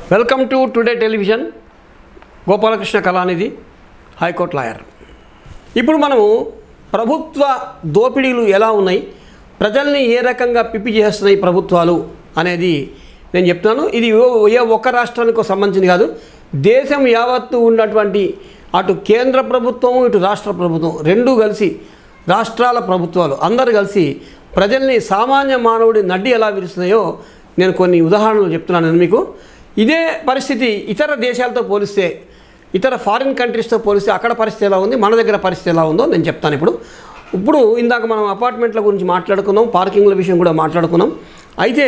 welcome to today television Gopalakrishna Kalanidhi high court lawyer ఇప్పుడు మనము ప్రభుత్వ దోపిడీలు ఎలా ఉన్నాయి ప్రజల్ని ఏ రకంగా పిప్పి చేస్తున్నాయి ప్రభుత్వాలు అనేది నేను చెప్తున్నాను ఇది ఓ- ఏ ఒక్క రాష్ట్రానికి సంబంధించింది కాదు దేశం యావత్తు ఉన్నటువంటి అటు కేంద్ర ప్రభుత్వం ఇటు రాష్ట్ర ప్రభుత్వం రెండూ కలిసి రాష్ట్రాల ప్రభుత్వాలు అందరూ కలిసి ప్రజల్ని సామాన్య మానవుడి నడ్డి ఎలా విరుస్తున్నాయో నేను కొన్ని ఉదాహరణలు చెప్తున్నాను నేను మీకు ఇదే పరిస్థితి ఇతర దేశాలతో పోలిస్తే ఇతర ఫారిన్ కంట్రీస్తో పోలిస్తే అక్కడ పరిస్థితి ఎలా ఉంది మన దగ్గర పరిస్థితి ఎలా ఉందో నేను చెప్తాను ఇప్పుడు ఇప్పుడు ఇందాక మనం అపార్ట్మెంట్ల గురించి మాట్లాడుకున్నాం పార్కింగ్ల విషయం కూడా మాట్లాడుకున్నాం అయితే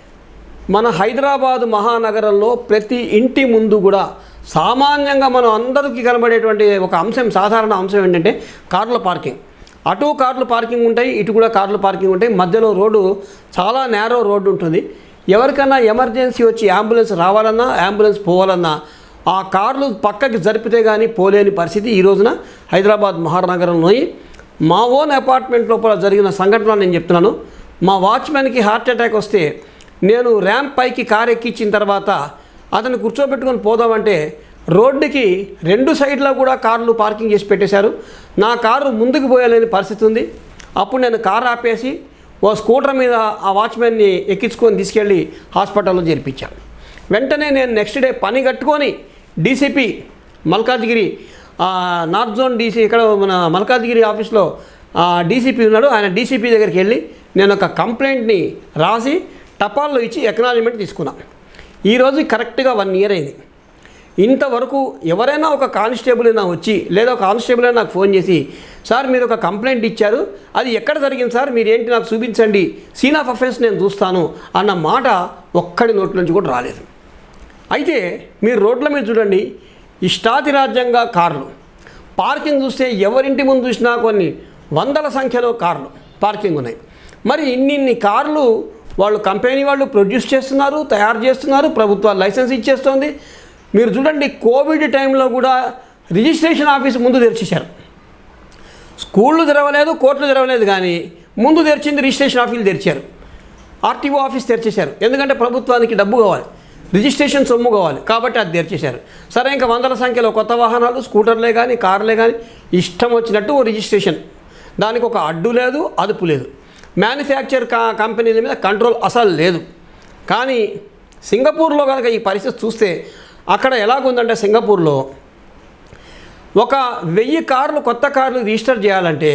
మన హైదరాబాద్ మహానగరంలో ప్రతి ఇంటి ముందు కూడా సామాన్యంగా మనం అందరికీ కనబడేటువంటి ఒక అంశం సాధారణ అంశం ఏంటంటే కార్ల పార్కింగ్ అటు కార్లు పార్కింగ్ ఉంటాయి ఇటు కూడా కార్లు పార్కింగ్ ఉంటాయి మధ్యలో రోడ్డు చాలా నేరో రోడ్డు ఉంటుంది ఎవరికైనా ఎమర్జెన్సీ వచ్చి అంబులెన్స్ రావాలన్నా అంబులెన్స్ పోవాలన్నా ఆ కార్లు పక్కకి జరిపితే కానీ పోలేని పరిస్థితి ఈ రోజున హైదరాబాద్ మహానగరంలోని మా ఓన్ అపార్ట్మెంట్ లోపల జరిగిన సంఘటన నేను చెప్తున్నాను మా వాచ్మెన్కి హార్ట్ అటాక్ వస్తే నేను ర్యాంప్ పైకి కార్ ఎక్కించిన తర్వాత అతను కూర్చోబెట్టుకొని పోదామంటే రోడ్డుకి రెండు సైడ్లో కూడా కార్లు పార్కింగ్ చేసి పెట్టేశారు నా కారు ముందుకు పోయలేని పరిస్థితి ఉంది అప్పుడు నేను కారు ఆపేసి ఓ స్కూటర్ మీద ఆ వాచ్మెన్ని ఎక్కించుకొని తీసుకెళ్ళి హాస్పిటల్లో చేర్పించాను వెంటనే నేను నెక్స్ట్ డే పని కట్టుకొని డీసీపీ మల్కాజ్గిరి ఆ, నార్త్ జోన్ డీసీ ఇక్కడ మన మల్కాజ్గిరి ఆఫీస్లో డీసీపీ ఉన్నాడు ఆయన డీసీపీ దగ్గరికి వెళ్ళి నేను ఒక కంప్లైంట్ని రాసి టపాల్లో ఇచ్చి ఎక్నాలజ్మెంట్ తీసుకున్నా ఈరోజు కరెక్ట్గా వన్ ఇయర్ అయింది ఇంతవరకు ఎవరైనా ఒక కానిస్టేబుల్ అయినా వచ్చి లేదా ఒక కానిస్టేబుల్ అయినా నాకు ఫోన్ చేసి సార్ మీరు ఒక కంప్లైంట్ ఇచ్చారు అది ఎక్కడ జరిగింది సార్ మీరు ఏంటి నాకు చూపించండి సీన్ ఆఫ్ అఫెన్స్ నేను చూస్తాను అన్న మాట ఒక్కడి నోట్ల నుంచి కూడా రాలేదు అయితే మీరు రోడ్ల మీద చూడండి ఇష్టాతిరాజ్యంగా కార్లు పార్కింగ్ చూస్తే ఎవరింటి ముందు చూసినా కొన్ని వందల సంఖ్యలో కార్లు పార్కింగ్ ఉన్నాయి మరి ఇన్నిన్ని కార్లు వాళ్ళు కంపెనీ వాళ్ళు ప్రొడ్యూస్ చేస్తున్నారు తయారు చేస్తున్నారు ప్రభుత్వాలు లైసెన్స్ ఇచ్చేస్తోంది మీరు చూడండి కోవిడ్ టైంలో కూడా రిజిస్ట్రేషన్ ఆఫీస్ ముందు తెరిచేశారు స్కూళ్ళు తెరవలేదు కోర్టులు తెరవలేదు కానీ ముందు తెరిచింది రిజిస్ట్రేషన్ ఆఫీసులు తెరిచారు ఆర్టీఓ ఆఫీస్ తెరిచేశారు ఎందుకంటే ప్రభుత్వానికి డబ్బు కావాలి రిజిస్ట్రేషన్ సొమ్ము కావాలి కాబట్టి అది తెరిచేశారు సరే ఇంకా వందల సంఖ్యలో కొత్త వాహనాలు స్కూటర్లే కానీ కార్లే కానీ ఇష్టం వచ్చినట్టు ఓ రిజిస్ట్రేషన్ దానికి ఒక అడ్డు లేదు అదుపు లేదు మ్యానుఫ్యాక్చర్ కా కంపెనీల మీద కంట్రోల్ అసలు లేదు కానీ సింగపూర్లో కనుక ఈ పరిస్థితి చూస్తే అక్కడ ఎలాగుందంటే సింగపూర్లో ఒక వెయ్యి కార్లు కొత్త కార్లు రిజిస్టర్ చేయాలంటే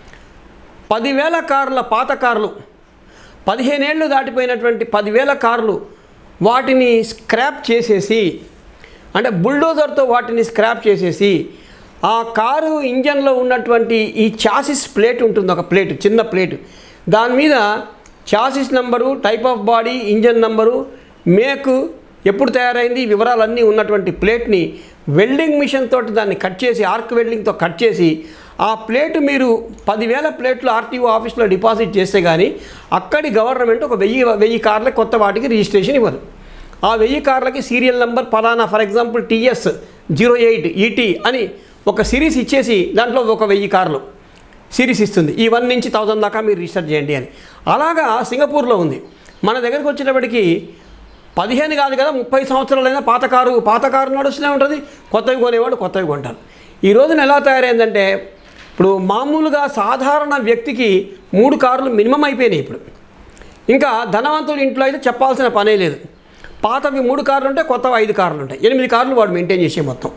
పదివేల కార్ల పాత కార్లు పదిహేనేళ్ళు దాటిపోయినటువంటి పదివేల కార్లు వాటిని స్క్రాప్ చేసేసి అంటే బుల్డోజర్తో వాటిని స్క్రాప్ చేసేసి ఆ కారు ఇంజన్లో ఉన్నటువంటి ఈ చాసిస్ ప్లేట్ ఉంటుంది ఒక ప్లేట్ చిన్న ప్లేట్ దాని మీద chassis number type of body engine number make ఎప్పుడు తయారైంది ఈ వివరాలన్నీ ఉన్నటువంటి ప్లేట్ని వెల్డింగ్ మిషన్ తోటి దాన్ని కట్ చేసి ఆర్క్ వెల్డింగ్తో కట్ చేసి ఆ ప్లేట్ మీరు పదివేల ప్లేట్లు ఆర్టీఓ ఆఫీస్లో డిపాజిట్ చేస్తే కానీ అక్కడి గవర్నమెంట్ ఒక వెయ్యి వెయ్యి కార్ల కొత్త వాటికి రిజిస్ట్రేషన్ ఇవ్వదు ఆ వెయ్యి కార్లకి సీరియల్ నెంబర్ ఫలానా for example TS zero eight ET అని ఒక సిరీస్ ఇచ్చేసి దాంట్లో ఒక వెయ్యి కార్లు సిరీస్ ఇస్తుంది ఈ వన్ నుంచి థౌజండ్ దాకా మీరు రిజిస్టర్ చేయండి అని అలాగా సింగపూర్లో ఉంది మన దగ్గరికి వచ్చేటప్పటికి పదిహేను కాదు కదా ముప్పై సంవత్సరాలైనా పాత కారు పాత కారు నడుస్తూనే ఉంటుంది కొత్తవి కొనేవాడు కొత్తవి కొంటారు ఈ రోజున ఎలా తయారైందంటే ఇప్పుడు మామూలుగా సాధారణ వ్యక్తికి మూడు కార్లు మినిమం అయిపోయినాయి ఇప్పుడు ఇంకా ధనవంతుల ఇంట్లో అయితే చెప్పాల్సిన పనే లేదు పాతవి మూడు కార్లు ఉంటాయి కొత్తవి ఐదు కార్లు ఉంటాయి ఎనిమిది కార్లు వాడు మెయింటైన్ చేసే మొత్తం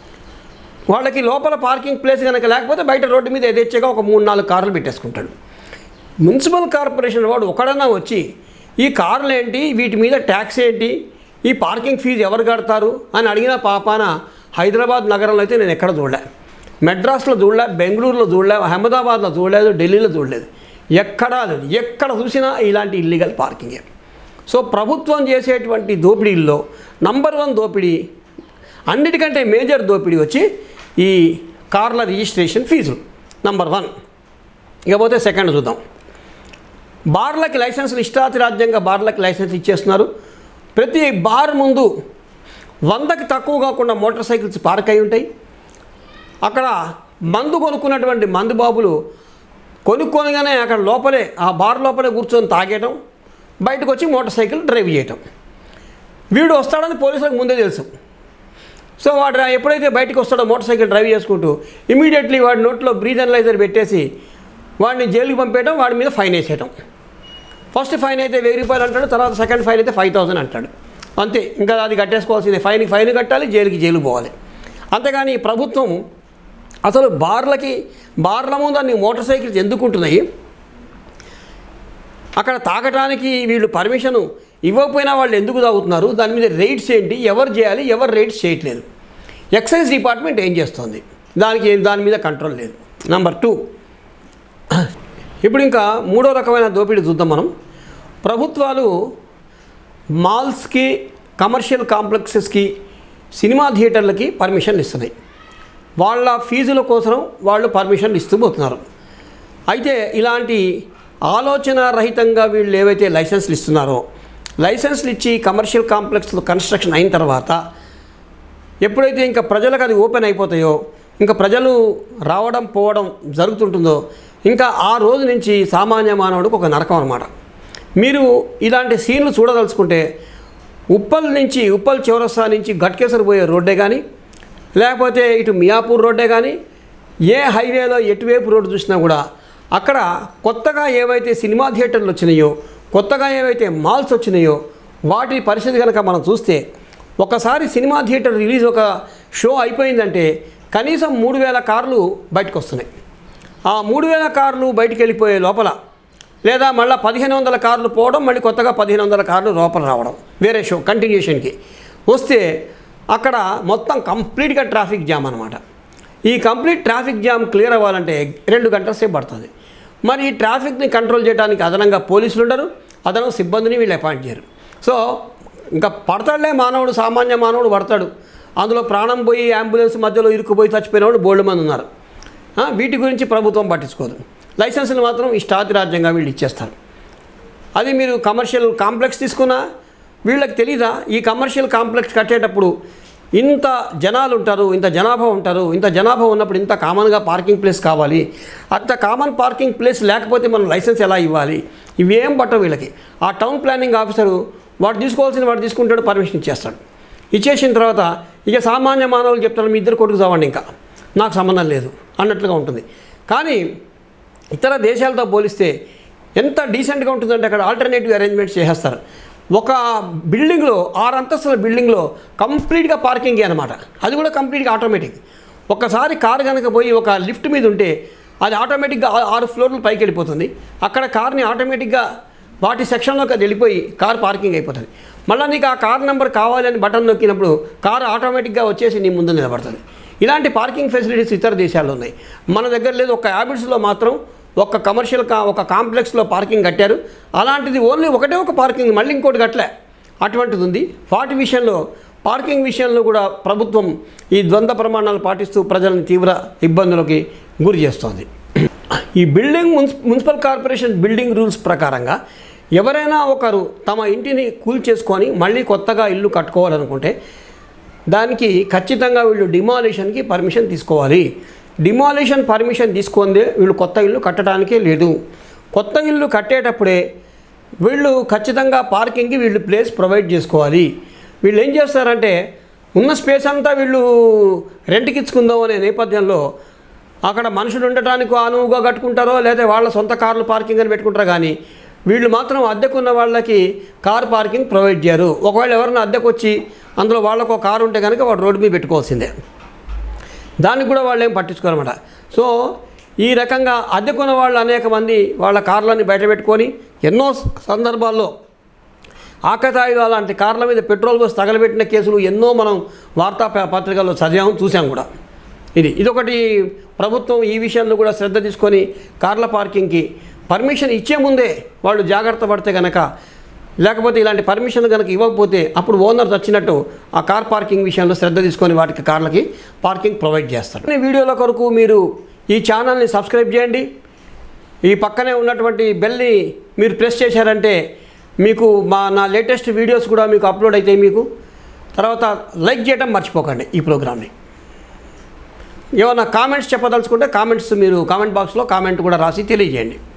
వాళ్ళకి లోపల పార్కింగ్ ప్లేస్ కనుక లేకపోతే బయట రోడ్డు మీద యథేచ్ఛగా ఒక మూడు నాలుగు కార్లు పెట్టేసుకుంటాడు మున్సిపల్ కార్పొరేషన్ వాడు ఒకడన్నా వచ్చి ఈ కార్లు ఏంటి వీటి మీద ట్యాక్స్ ఏంటి ఈ పార్కింగ్ ఫీజు ఎవరు కడతారు అని అడిగిన పాపాన హైదరాబాద్ నగరంలో అయితే నేను ఎక్కడ చూడలే మెడ్రాస్లో చూడలే బెంగళూరులో చూడలే అహ్మదాబాద్లో చూడలేదు ఢిల్లీలో చూడలేదు ఎక్కడా లేదు ఎక్కడ చూసినా ఇలాంటి ఇల్లీగల్ పార్కింగే సో ప్రభుత్వం చేసేటువంటి దోపిడీల్లో నంబర్ వన్ దోపిడీ అన్నిటికంటే మేజర్ దోపిడీ వచ్చి ఈ కార్ల రిజిస్ట్రేషన్ ఫీజు నంబర్ వన్ ఇకపోతే సెకండ్ చూద్దాం బార్లకి లైసెన్సులు ఇష్టాతిరాజ్యంగా బార్లకి లైసెన్స్ ఇచ్చేస్తున్నారు ప్రతి బార్ ముందు వందకి తక్కువ కాకుండా మోటార్ సైకిల్స్ పార్క్ అయి ఉంటాయి అక్కడ మందు కొనుక్కున్నటువంటి మందు బాబులు కొనుక్కొనగానే అక్కడ లోపలే ఆ బార్ లోపలే కూర్చొని తాగేయటం బయటకు వచ్చి మోటార్ సైకిల్ డ్రైవ్ చేయటం వీడు వస్తాడని పోలీసులకు ముందే తెలుసు సో వాడు రా- ఎప్పుడైతే బయటకు వస్తాడో మోటార్ సైకిల్ డ్రైవ్ చేసుకుంటూ ఇమీడియట్లీ వాడి నోట్లో బ్రీత్ అనలైజర్ పెట్టేసి వాడిని జైలుకి పంపేయడం వాడి మీద ఫైన్ వేసేయటం ఫస్ట్ ఫైన్ అయితే వెయ్యి రూపాయలు అంటాడు తర్వాత సెకండ్ ఫైన్ అయితే ఫైవ్ థౌసండ్ అంటాడు అంతే ఇంకా అది కట్టేసుకోవాల్సిందే ఫైన్కి ఫైన్ కట్టాలి జైలుకి జైలు పోవాలి అంతేగాని ఈ ప్రభుత్వం అసలు బార్లకి బార్ల ముందు అన్ని మోటార్ సైకిల్స్ ఎందుకు ఉంటున్నాయి అక్కడ తాగటానికి వీళ్ళు పర్మిషన్ ఇవ్వకపోయినా వాళ్ళు ఎందుకు తాగుతున్నారు దాని మీద రైడ్స్ ఏంటి ఎవరు చేయాలి ఎవరు రైడ్స్ చేయట్లేదు ఎక్సైజ్ డిపార్ట్మెంట్ ఏం చేస్తుంది దానికి ఏం- దాని మీద కంట్రోల్ లేదు నంబర్ టూ ఇప్పుడు ఇంకా మూడో రకమైన దోపిడీ చూద్దాం మనం ప్రభుత్వాలు మాల్స్కి కమర్షియల్ కాంప్లెక్సెస్కి సినిమా థియేటర్లకి పర్మిషన్లు ఇస్తున్నాయి వాళ్ళ ఫీజుల కోసం వాళ్ళు పర్మిషన్లు ఇస్తూ పోతున్నారు అయితే ఇలాంటి ఆలోచన రహితంగా వీళ్ళు ఏవైతే లైసెన్స్లు ఇస్తున్నారో లైసెన్స్లు ఇచ్చి కమర్షియల్ కాంప్లెక్స్లో కన్స్ట్రక్షన్ అయిన తర్వాత ఎప్పుడైతే ఇంకా ప్రజలకు అది ఓపెన్ అయిపోతాయో ఇంకా ప్రజలు రావడం పోవడం జరుగుతుంటుందో ఇంకా ఆ రోజు నుంచి సామాన్య మానవుడికి ఒక నరకం అనమాట మీరు ఇలాంటి సీన్లు చూడదలుచుకుంటే ఉప్పల్ నుంచి ఉప్పల్ చౌరస్తా నుంచి గట్కేసర్ పోయే రోడ్డే కానీ లేకపోతే ఇటు మియాపూర్ రోడ్డే కానీ ఏ హైవేలో ఎటువైపు రోడ్డు చూసినా కూడా అక్కడ కొత్తగా ఏవైతే సినిమా థియేటర్లు వచ్చినాయో కొత్తగా ఏవైతే మాల్స్ వచ్చినాయో వాటి పరిస్థితి కనుక మనం చూస్తే ఒకసారి సినిమా థియేటర్ రిలీజ్ ఒక షో అయిపోయిందంటే కనీసం మూడు వేల కార్లు బయటకు వస్తున్నాయి ఆ మూడు వేల కార్లు బయటికి వెళ్ళిపోయే లోపల లేదా మళ్ళీ పదిహేను వందల కార్లు పోవడం మళ్ళీ కొత్తగా పదిహేను వందల కార్లు లోపల రావడం వేరే షో కంటిన్యూషన్కి వస్తే అక్కడ మొత్తం కంప్లీట్గా ట్రాఫిక్ జామ్ అనమాట ఈ కంప్లీట్ ట్రాఫిక్ జామ్ క్లియర్ అవ్వాలంటే రెండు గంటల సేపు పడుతుంది మరి ఈ ట్రాఫిక్ని కంట్రోల్ చేయడానికి అదనంగా పోలీసులు ఉండరు అదనం సిబ్బందిని వీళ్ళు అపాయింట్ చేయరు సో ఇంకా పడతాడులే మానవుడు సామాన్య మానవుడు పడతాడు అందులో ప్రాణం పోయి అంబులెన్స్ మధ్యలో ఇరుక్కుపోయి చచ్చిపోయిన బోల్డ్ మంది ఉన్నారు ఆ, వీటి గురించి ప్రభుత్వం పట్టించుకోదు లైసెన్సులు మాత్రం ఇష్టాతి రాజ్యంగా వీళ్ళు ఇచ్చేస్తారు అది మీరు కమర్షియల్ కాంప్లెక్స్ తీసుకున్నా వీళ్ళకి తెలీదా ఈ కమర్షియల్ కాంప్లెక్స్ కట్టేటప్పుడు ఇంత జనాలు ఉంటారు ఇంత జనాభా ఉంటారు ఇంత జనాభా ఉన్నప్పుడు ఇంత కామన్గా పార్కింగ్ ప్లేస్ కావాలి అంత కామన్ పార్కింగ్ ప్లేస్ లేకపోతే మనం లైసెన్స్ ఎలా ఇవ్వాలి ఇవేం పట్టవు వీళ్ళకి ఆ టౌన్ ప్లానింగ్ ఆఫీసరు వాడు తీసుకోవాల్సిన వాడు తీసుకుంటాడు పర్మిషన్ ఇచ్చేస్తాడు ఇచ్చేసిన తర్వాత ఇక సామాన్య మానవులు చెప్తారు మీ ఇద్దరు కొడుకు చావండి ఇంకా నాకు సంబంధం లేదు అన్నట్లుగా ఉంటుంది కానీ ఇతర దేశాలతో పోలిస్తే ఎంత డీసెంట్గా ఉంటుందంటే అక్కడ ఆల్టర్నేటివ్ అరేంజ్మెంట్స్ చేసేస్తారు ఒక బిల్డింగ్లో ఆరు అంతస్తుల బిల్డింగ్లో కంప్లీట్గా పార్కింగ్ అనమాట అది కూడా కంప్లీట్గా ఆటోమేటిక్ ఒకసారి కారు కనుక పోయి ఒక లిఫ్ట్ మీద ఉంటే అది ఆటోమేటిక్గా ఆ- ఆరు ఫ్లోర్లు పైకి వెళ్ళిపోతుంది అక్కడ కార్ని ఆటోమేటిక్గా వాటి సెక్షన్లోకి అది వెళ్ళిపోయి కార్ పార్కింగ్ అయిపోతుంది మళ్ళీ నీకు ఆ కార్ నెంబర్ కావాలని బటన్ నొక్కినప్పుడు కారు ఆటోమేటిక్గా వచ్చేసి నీ ముందు నిలబడుతుంది ఇలాంటి పార్కింగ్ ఫెసిలిటీస్ ఇతర దేశాల్లో ఉన్నాయి మన దగ్గర లేదు ఒక హ్యాబిట్స్లో మాత్రం ఒక కమర్షియల్ కా ఒక కాంప్లెక్స్లో పార్కింగ్ కట్టారు అలాంటిది ఓన్లీ ఒకటే ఒక పార్కింగ్ మళ్ళీ ఇంకోటి కట్టలే అటువంటిది ఉంది వాటి విషయంలో పార్కింగ్ విషయంలో కూడా ప్రభుత్వం ఈ ద్వంద్వ ప్రమాణాలు పాటిస్తూ ప్రజలను తీవ్ర ఇబ్బందులకి గురి చేస్తోంది ఈ బిల్డింగ్ మున్సి మున్సిపల్ కార్పొరేషన్ బిల్డింగ్ రూల్స్ ప్రకారంగా ఎవరైనా ఒకరు తమ ఇంటిని కూల్చేసుకొని మళ్ళీ కొత్తగా ఇల్లు కట్టుకోవాలనుకుంటే దానికి ఖచ్చితంగా వీళ్ళు డిమాలిషన్కి పర్మిషన్ తీసుకోవాలి డిమాలిషన్ పర్మిషన్ తీసుకుందే వీళ్ళు కొత్త ఇల్లు కట్టడానికే లేదు కొత్త ఇల్లు కట్టేటప్పుడే వీళ్ళు ఖచ్చితంగా పార్కింగ్కి వీళ్ళు ప్లేస్ ప్రొవైడ్ చేసుకోవాలి వీళ్ళు ఏం చేస్తారంటే ఉన్న స్పేస్ అంతా వీళ్ళు రెంట్కి ఇచ్చుకుందాం అనే నేపథ్యంలో అక్కడ మనుషులు ఉండటానికి అనువుగా కట్టుకుంటారో లేదా వాళ్ళ సొంత కార్లు పార్కింగ్ అని పెట్టుకుంటారు కానీ వీళ్ళు మాత్రం అద్దెకున్న వాళ్ళకి కార్ పార్కింగ్ ప్రొవైడ్ చేయరు ఒకవేళ ఎవరైనా అద్దెకు వచ్చి అందులో వాళ్ళకు ఒక కారు ఉంటే కనుక వాడు రోడ్డు మీద పెట్టుకోవాల్సిందే దానికి కూడా వాళ్ళు ఏం పట్టించుకోరన్నమాట సో ఈ రకంగా అద్దెకున్న వాళ్ళు అనేక మంది వాళ్ళ కార్లని బయట పెట్టుకొని ఎన్నో సందర్భాల్లో ఆకతాయిలు అలాంటి కార్ల మీద పెట్రోల్ పోసి తగలబెట్టిన కేసులు ఎన్నో మనం వార్తా ప- పత్రికల్లో చదివాము చూసాం కూడా ఇది ఇదొకటి ప్రభుత్వం ఈ విషయంలో కూడా శ్రద్ధ తీసుకొని కార్ల పార్కింగ్కి పర్మిషన్ ఇచ్చే ముందే వాళ్ళు జాగ్రత్త పడితే కనుక లేకపోతే ఇలాంటి పర్మిషన్ కనుక ఇవ్వకపోతే అప్పుడు ఓనర్ వచ్చినట్టు ఆ కార్ పార్కింగ్ విషయంలో శ్రద్ధ తీసుకొని వాటికి కార్లకి పార్కింగ్ ప్రొవైడ్ చేస్తారు ఈ వీడియోల కొరకు మీరు ఈ ఛానల్ని సబ్స్క్రైబ్ చేయండి ఈ పక్కనే ఉన్నటువంటి బెల్ని మీరు ప్రెస్ చేశారంటే మీకు మా నా లేటెస్ట్ వీడియోస్ కూడా మీకు అప్లోడ్ అవుతాయి మీకు తర్వాత లైక్ చేయడం మర్చిపోకండి ఈ ప్రోగ్రామ్ని ఏమన్నా కామెంట్స్ చెప్పదలుచుకుంటే కామెంట్స్ మీరు కామెంట్ బాక్స్లో కామెంట్ కూడా రాసి తెలియజేయండి